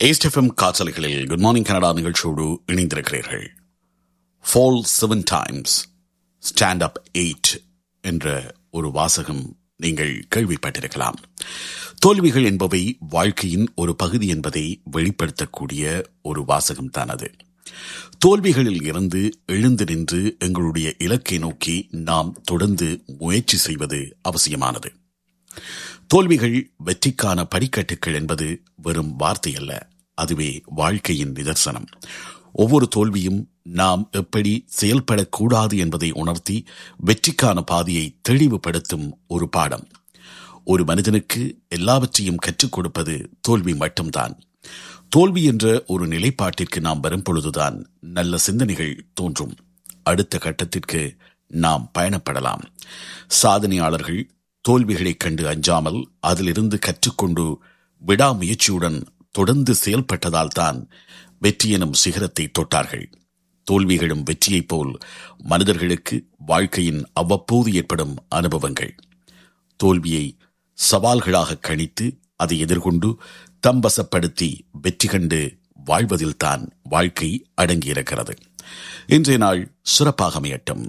ஏஸ்டெஃப்எம் காற்றலைகளில் good morning Canada நிகழ்ச்சியோடு இணைந்திருக்கிறீர்கள் fall seven times stand up eight என்ற ஒரு வாசகம் நீங்கள் கேள்விப்பட்டிருக்கலாம் தோல்விகள் என்பவை வாழ்க்கையின் ஒரு பகுதி என்பதை வெளிப்படுத்தக்கூடிய ஒரு வாசகம் தான் அது தோல்விகளில் இருந்து எழுந்து நின்று எங்களுடைய இலக்கை நோக்கி நாம் தொடர்ந்து முயற்சி செய்வது அவசியமானது தோல்விகள் வெற்றிக்கான படிக்கட்டுகள் என்பது வெறும் வார்த்தை அல்ல அதுவே வாழ்க்கையின் நிதர்சனம் ஒவ்வொரு தோல்வியும் நாம் எப்படி செயல்படக்கூடாது என்பதை உணர்த்தி வெற்றிக்கான பாதையை தெளிவுபடுத்தும் ஒரு பாடம் ஒரு மனிதனுக்கு எல்லாவற்றையும் கற்றுக் கொடுப்பது தோல்வி மட்டும்தான் தோல்வி என்ற ஒரு நிலைப்பாட்டிற்கு நாம் வரும் பொழுதுதான் நல்ல சிந்தனைகள் தோன்றும் அடுத்த கட்டத்திற்கு நாம் பயணப்படலாம் சாதனையாளர்கள் தோல்விகளைக் கண்டு அஞ்சாமல் அதிலிருந்து கற்றுக்கொண்டு விடாமுயற்சியுடன் தொடர்ந்து செயல்பட்டதால் தான் வெற்றி எனும் சிகரத்தை தொட்டார்கள் தோல்விகளும் வெற்றியைப் போல் மனிதர்களுக்கு வாழ்க்கையின் அவ்வப்போது ஏற்படும் அனுபவங்கள் தோல்வியை சவால்களாக கணித்து அதை எதிர்கொண்டு தம்பசப்படுத்தி வெற்றி கண்டு வாழ்வதில்தான் வாழ்க்கை அடங்கியிருக்கிறது இன்றைய நாள் சிறப்பாக அமையட்டும்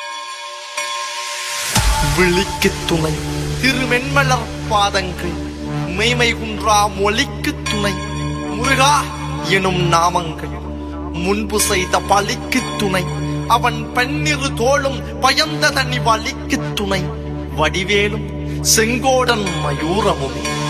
விழிக்கு துணை திருமென்மலர் பாதங்கள் மெய்மை குன்றா மொழிக்கு துணை முருகா எனும் நாமங்கள் முன்பு செய்த பழிக்கு துணை அவன் பன்னிரு தோளும் பயந்த தனி வலிக்கு துணை வடிவேலும் செங்கோடன் மயூரமுமே